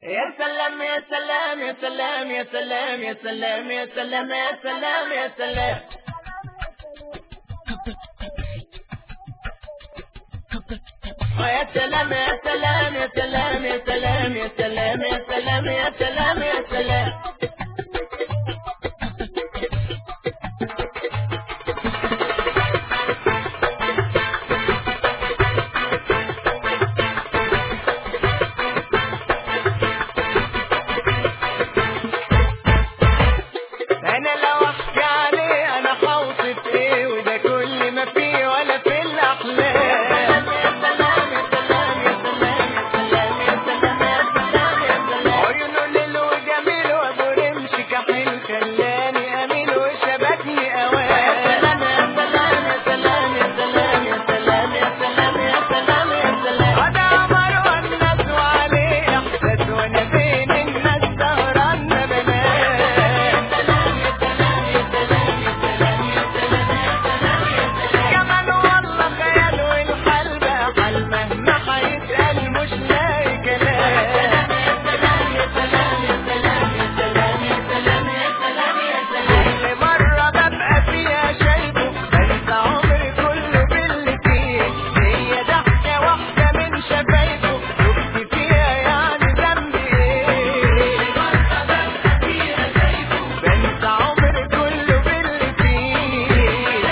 يا سلام يا سلام يا سلام يا سلام يا سلام يا سلام يا سلام يا سلام يا سلام يا سلام يا سلام يا سلام يا سلام يا سلام يا سلام يا سلام انا لو احكي عليه انا حوصف ايه وده كل ما فيه ولا في الاحلام يا سلام يا سلام يا سلام يا سلام يا سلام يا سلام يا سلام عيونه ليل وجميل وابو رمش كحيل خلاني اميل وشبكني اوام يا سلام يا سلام يا سلام يا سلام يا سلام يا سلام يا سلام يا سلام انا عمر والناس وعليه احساس وانا بين الناس سهران ما بنام كمان والله خيال والحال بقى حال مهما حيتقال مش لاقي كلام كل مرة ببقى فيها شايفه بنسى عمري كله باللي فيه هي ضحكة واحدة من شفايفه شفت فيها يعني ذنبي ايه بنسى عمري كله باللي فيه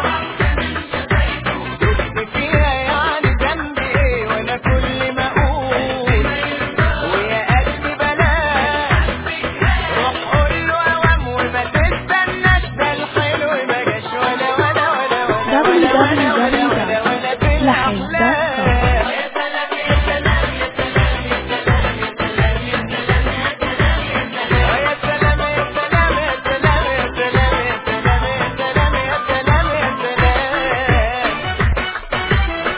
شفت فيها يعني ذنبي ايه وانا كل ما اقول ويا قلبي بلاش روح قول له اوام وما تستناش ده الحلو ما جاش ولا ولا ولا ولا ولا ولا ولا ولا ولا في الاحلام يا سلام يا سلام يا سلام يا سلام يا سلام يا سلام يا سلام يا سلام يا سلام يا سلام يا سلام يا سلام يا سلام يا سلام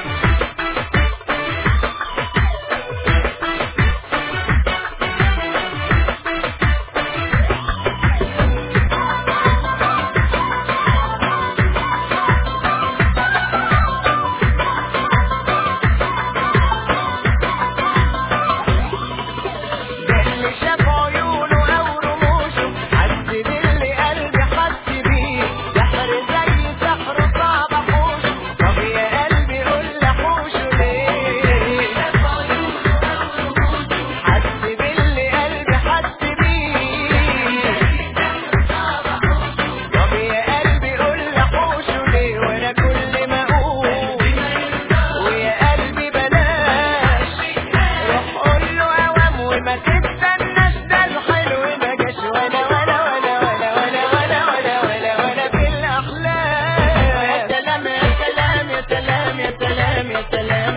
اللي شاف عيونه او رموشه حس باللي قلبي حس بيه سحر زي سحر صعب احوشه طب يا قلبي قول لي احوشه ليه حس باللي قلبي حس بيه طب يا قلبي قول لي احوشه ليه وانا كل ما اقول ويا قلبي بلاش روح قول له اوام وما تستناش ده الحلو ما جاش ولا ولا ولا ولا ولا ولا ولا ولا ولا في الاحلام يا سلام يا سلام يا سلام يا سلام يا سلام